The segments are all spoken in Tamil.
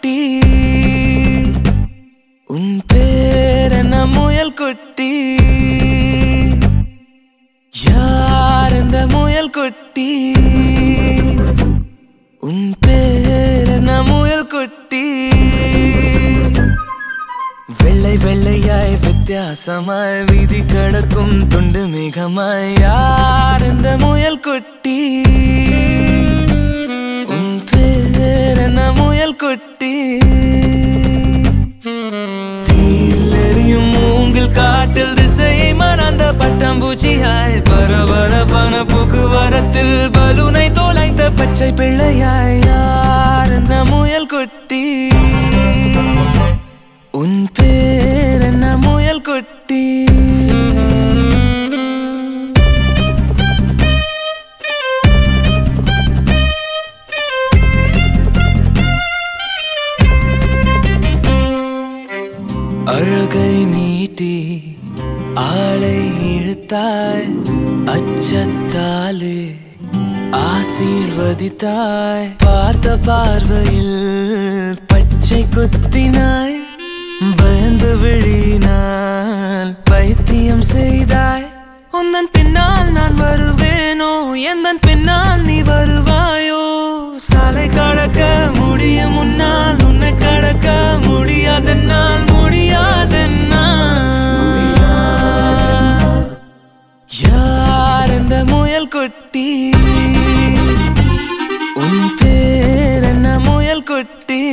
குட்டி உன் பேர் என்ன முயல் குட்டி யார் இந்த முயல் குட்டி உன் பேர் என்ன முயல் குட்டி வெள்ளை வெள்ளையாய் வித்தியாசமாய் வீதி கடக்கும் துண்டு மிகமாய் யார் இந்த முயல் குட்டி உன் பேர் என்ன முயல் குட்டி தீயில் எரியும் மூங்கில் காட்டில் திசையை மறந்த பட்டாம்பூச்சியாய் பரபரப்பான போக்குவரத்தில் பலூனை தோலைத்த பச்சை பிள்ளையாய் யார் இந்த முயல் குட்டி உன் பேர் என்ன முயல் குட்டி அழகை நீட்டி ஆளை இழுத்தாய் அச்சத்தாலே ஆசீர்வதித்தாய் பார்த்த பார்வையில் பச்சை குத்தினாய் பயந்து விழினால் பைத்தியம் செய்தாய் உந்தன் பின்னால் நான் வருவேனோ எந்தன் பின்னால் நீ வருவாயோ சாலை கடக்க முடியும் முன்னால் உன்னை கடக்க முடியாதென்னால் முடியாதென்னால் யார் இந்த முயல் குட்டி உன் பேர் என்ன முயல் குட்டி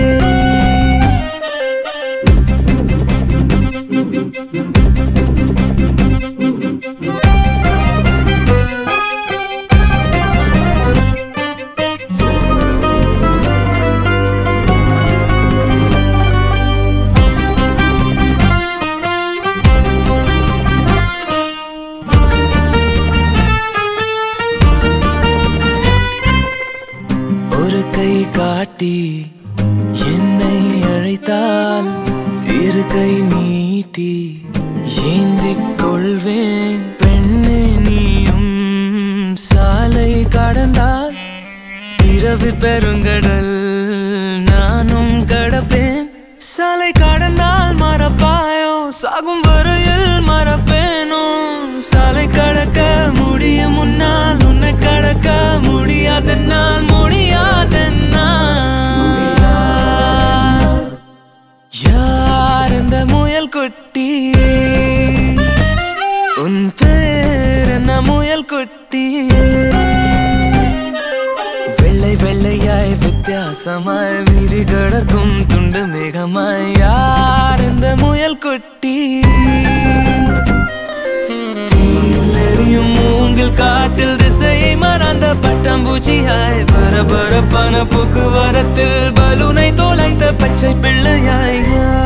ஒரு கை காட்டி என்னை அழைத்தால் இரு கை நீட்டி ஏந்திக் கொள்வேன் பெண்ணே நீயும் சாலை கடந்தால் இரவு பெருங்கடல் நானும் கடப்பேன் சாலை கடந்தால் மறப்பாயோ சாகும் வரையில் மறப்பேனோ சாலை கடக்க முடியும் முன்னால் உன்னை கடக்க முடியாதென்னால் முடியாதென்னால் யார் இந்த முயல் குட்டி உன் பேர் என்ன முயல் குட்டி வெள்ளை வெள்ளையாய் வித்தியாசமாய் வீதி கடக்கும் துண்டு மேகமாய் யார் இந்த முயல் குட்டி தீயில் எரியும் மூங்கில் காட்டில் திசையை மறந்த பட்டாம்பூச்சியாய் பரபரப்பான போக்குவரத்தில் பலூனை தோலைத்த பச்சை பிள்ளையாய்